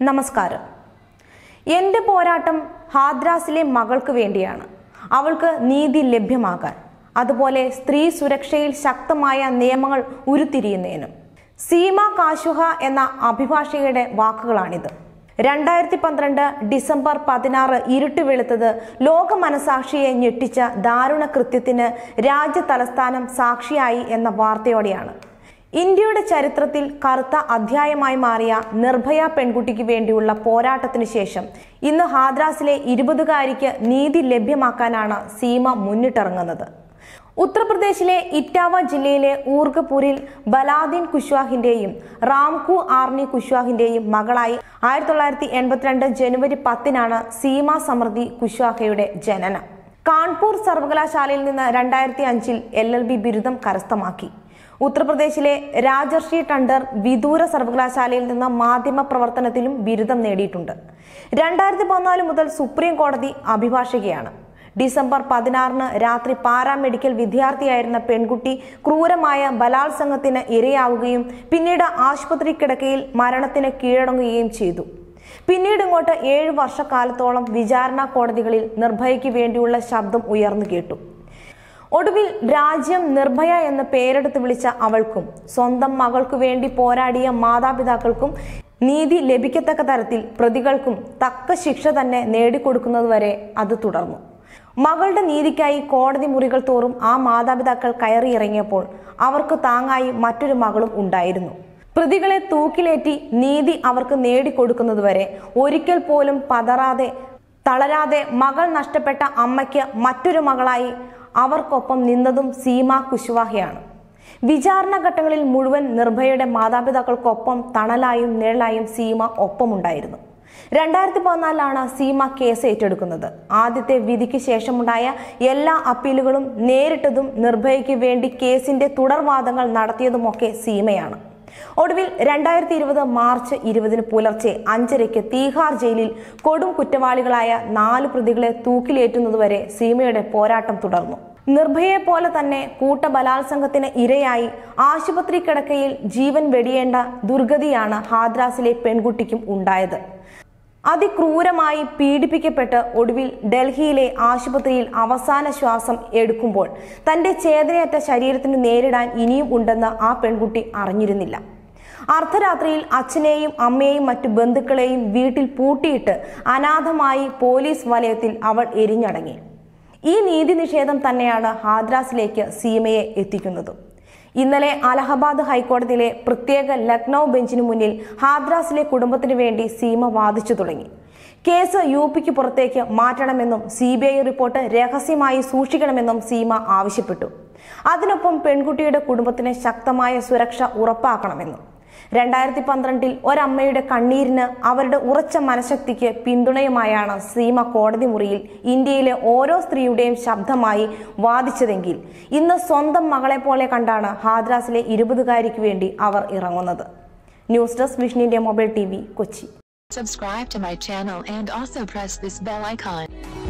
നമസ്കാരം എൻ്റെ പോരാട്ടം ഹാദ്രാസിലെ മകൾക്ക് വേണ്ടിയാണ് അവൾക്ക് നീതി ലഭ്യമാകാൻ അതുപോലെ സ്ത്രീ സുരക്ഷയിൽ ശക്തമായ നിയമങ്ങൾ ഉരുത്തിരിയുന്നതിനും സീമ കാശുഹ എന്ന അഭിഭാഷകയുടെ വാക്കുകളാണിത് രണ്ടായിരത്തി പന്ത്രണ്ട് ഡിസംബർ പതിനാറ് ഇരുട്ട് വെളുത്തത് ലോക മനസാക്ഷിയെ ഞെട്ടിച്ച ദാരുണ കൃത്യത്തിന് രാജ്യ തലസ്ഥാനം സാക്ഷിയായി എന്ന വാർത്തയോടെയാണ് ഇന്ത്യയുടെ ചരിത്രത്തിൽ കറുത്ത അധ്യായമായി മാറിയ നിർഭയ പെൺകുട്ടിക്ക് വേണ്ടിയുള്ള പോരാട്ടത്തിനു ശേഷം ഇന്ന് ഹാദ്രാസിലെ ഇരുപതുകാരിക്ക് നീതി ലഭ്യമാക്കാനാണ് സീമ മുന്നിട്ടിറങ്ങുന്നത് ഉത്തർപ്രദേശിലെ ഇറ്റാവ ജില്ലയിലെ ഊർഗപൂരിൽ ബലാദീൻ കുശ്വാഹിന്റെയും റാംകു ആർണി കുശ്വാഹിന്റെയും മകളായി ആയിരത്തി തൊള്ളായിരത്തി എൺപത്തിരണ്ട് ജനുവരി പത്തിനാണ് സീമ സമൃദ്ധി കുശ്വാഹയുടെ ജനനം കാൺപൂർ സർവകലാശാലയിൽ നിന്ന് രണ്ടായിരത്തി അഞ്ചിൽ എൽ എൽ ബി ബിരുദം കരസ്ഥമാക്കി ഉത്തർപ്രദേശിലെ രാജർഷി ടണ്ടർ വിദൂര സർവകലാശാലയിൽ നിന്ന് മാധ്യമ പ്രവർത്തനത്തിലും ബിരുദം നേടിയിട്ടുണ്ട് രണ്ടായിരത്തി പതിനാല് മുതൽ സുപ്രീം കോടതി അഭിഭാഷകയാണ് ഡിസംബർ പതിനാറിന് രാത്രി പാരാമെഡിക്കൽ വിദ്യാർത്ഥിയായിരുന്ന പെൺകുട്ടി ക്രൂരമായ ബലാത്സംഗത്തിന് ഇരയാവുകയും പിന്നീട് ആശുപത്രി കിടക്കയിൽ മരണത്തിന് കീഴടങ്ങുകയും ചെയ്തു പിന്നീട് ഇങ്ങോട്ട് ഏഴ് വർഷക്കാലത്തോളം വിചാരണ കോടതികളിൽ നിർഭയയ്ക്ക് വേണ്ടിയുള്ള ശബ്ദം ഉയർന്നു കേട്ടു ഒടുവിൽ രാജ്യം നിർഭയ എന്ന് പേരെടുത്ത് വിളിച്ച അവൾക്കും സ്വന്തം മകൾക്കു വേണ്ടി പോരാടിയ മാതാപിതാക്കൾക്കും നീതി ലഭിക്കത്തക്ക തരത്തിൽ പ്രതികൾക്കും തക്ക ശിക്ഷ തന്നെ നേടിക്കൊടുക്കുന്നതുവരെ അത് തുടർന്നു മകളുടെ നീതിക്കായി കോടതി മുറികൾ തോറും ആ മാതാപിതാക്കൾ കയറിയിറങ്ങിയപ്പോൾ അവർക്ക് താങ്ങായി മറ്റൊരു മകളും ഉണ്ടായിരുന്നു പ്രതികളെ തൂക്കിലേറ്റി നീതി അവർക്ക് നേടിക്കൊടുക്കുന്നതുവരെ ഒരിക്കൽ പോലും പതറാതെ തളരാതെ മകൾ നഷ്ടപ്പെട്ട അമ്മയ്ക്ക് മറ്റൊരു മകളായി അവർക്കൊപ്പം നിന്നതും സീമ കുശ്വാഹയാണ് വിചാരണ ഘട്ടങ്ങളിൽ മുഴുവൻ നിർഭയയുടെ മാതാപിതാക്കൾക്കൊപ്പം തണലായും നിഴലായും സീമ ഒപ്പമുണ്ടായിരുന്നു രണ്ടായിരത്തി പതിനാലിലാണ് സീമ കേസ് ഏറ്റെടുക്കുന്നത് ആദ്യത്തെ വിധിക്ക് ശേഷമുണ്ടായ എല്ലാ അപ്പീലുകളും നേരിട്ടതും നിർഭയയ്ക്ക് വേണ്ടി കേസിന്റെ തുടർവാദങ്ങൾ നടത്തിയതുമൊക്കെ സീമയാണ് ഒടുവിൽ രണ്ടായിരത്തി ഇരുപത് മാർച്ച് ഇരുപതിന് പുലർച്ചെ അഞ്ചരയ്ക്ക് തീഹാർ ജയിലിൽ കൊടും കുറ്റവാളികളായ നാല് പ്രതികളെ തൂക്കിലേറ്റുന്നതുവരെ സീമയുടെ പോരാട്ടം തുടർന്നു നിർഭയെ പോലെ തന്നെ കൂട്ടബലാത്സംഗത്തിന് ഇരയായി ആശുപത്രി കിടക്കയിൽ ജീവൻ വെടിയേണ്ട ദുർഗതിയാണ് ഹാദ്രാസിലെ പെൺകുട്ടിക്കും ഉണ്ടായത് അതിക്രൂരമായി പീഡിപ്പിക്കപ്പെട്ട് ഒടുവിൽ ഡൽഹിയിലെ ആശുപത്രിയിൽ അവസാന ശ്വാസം എടുക്കുമ്പോൾ തന്റെ ചേതനയറ്റ ശരീരത്തിന് നേരിടാൻ ഇനിയും ഉണ്ടെന്ന് ആ പെൺകുട്ടി അറിഞ്ഞിരുന്നില്ല അർദ്ധരാത്രിയിൽ അച്ഛനെയും അമ്മയെയും മറ്റു ബന്ധുക്കളെയും വീട്ടിൽ പൂട്ടിയിട്ട് അനാഥമായി പോലീസ് വലയത്തിൽ അവൾ എരിഞ്ഞടങ്ങി ഈ നീതി നിഷേധം തന്നെയാണ് ഹാദ്രാസിലേക്ക് സീമയെ എത്തിക്കുന്നത് ഇന്നലെ അലഹബാദ് ഹൈക്കോടതിയിലെ പ്രത്യേക ലക്നൌ ബെഞ്ചിന് മുന്നിൽ ഹാദ്രാസിലെ കുടുംബത്തിന് വേണ്ടി സീമ വാദിച്ചു തുടങ്ങി കേസ് യു പിക്ക് പുറത്തേക്ക് മാറ്റണമെന്നും സി ബി ഐ റിപ്പോർട്ട് രഹസ്യമായി സൂക്ഷിക്കണമെന്നും സീമ ആവശ്യപ്പെട്ടു അതിനൊപ്പം പെൺകുട്ടിയുടെ കുടുംബത്തിന് ശക്തമായ സുരക്ഷ ഉറപ്പാക്കണമെന്നും രണ്ടായിരത്തി പന്ത്രണ്ടിൽ ഒരമ്മയുടെ കണ്ണീരിന് അവരുടെ ഉറച്ച മനഃശക്തിക്ക് പിന്തുണയുമായാണ് സീമ കോടതി മുറിയിൽ ഇന്ത്യയിലെ ഓരോ സ്ത്രീയുടെയും ശബ്ദമായി വാദിച്ചതെങ്കിൽ ഇന്ന് സ്വന്തം മകളെ പോലെ കണ്ടാണ് ഹാദ്രാസിലെ ഇരുപതുകാരിക്ക് വേണ്ടി അവർ ഇറങ്ങുന്നത് news desk Vishnu India mobile T Kochi Subscribe to my channel and also press this bell icon.